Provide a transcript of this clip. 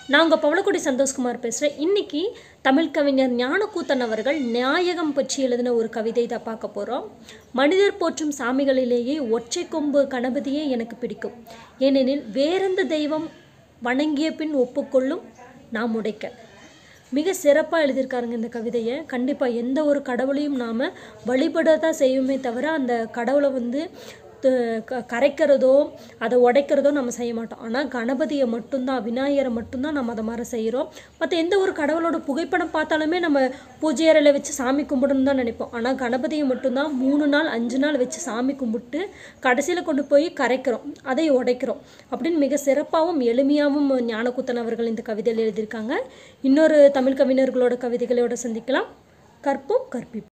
நான் உங்கள் பவளக்குடி சந்தோஷ்குமார் பேசுகிறேன் இன்னைக்கு தமிழ் கவிஞர் ஞானக்கூத்தன் அவர்கள் நியாயகம் பற்றி எழுதின ஒரு கவிதை தான் பார்க்க போகிறோம் மனிதர் போற்றும் சாமிகளிலேயே ஒற்றை கொம்பு கணபதியே எனக்கு பிடிக்கும் ஏனெனில் வேறெந்த தெய்வம் வணங்கிய பின் ஒப்புக்கொள்ளும் நாம் உடைக்க மிக சிறப்பாக எழுதியிருக்காருங்க இந்த கவிதையை கண்டிப்பாக எந்த ஒரு கடவுளையும் நாம் வழிபட தான் செய்வோமே தவிர அந்த கடவுளை வந்து த- க- கரைக்கிறதோ அதை உடைக்கிறதோ நம்ம செய்ய மாட்டோம் ஆனால் கணபதியை மட்டும்தான் விநாயகரை மட்டும்தான் நம்ம அதை மாதிரி செய்கிறோம் மற்ற எந்த ஒரு கடவுளோட புகைப்படம் பார்த்தாலுமே நம்ம பூஜை அறையில் வச்சு சாமி கும்பிடணும்னு தான் நினைப்போம் ஆனால் கணபதியை மட்டும்தான் மூணு நாள் அஞ்சு நாள் வச்சு சாமி கும்பிட்டு கடைசியில் கொண்டு போய் கரைக்கிறோம் அதை உடைக்கிறோம் அப்படின்னு மிக சிறப்பாகவும் எளிமையாகவும் ஞானக்கூத்தன் அவர்கள் இந்த கவிதையில் எழுதியிருக்காங்க இன்னொரு தமிழ் கவிஞர்களோட கவிதைகளோட சந்திக்கலாம் கற்போம் கற்பிப்போம்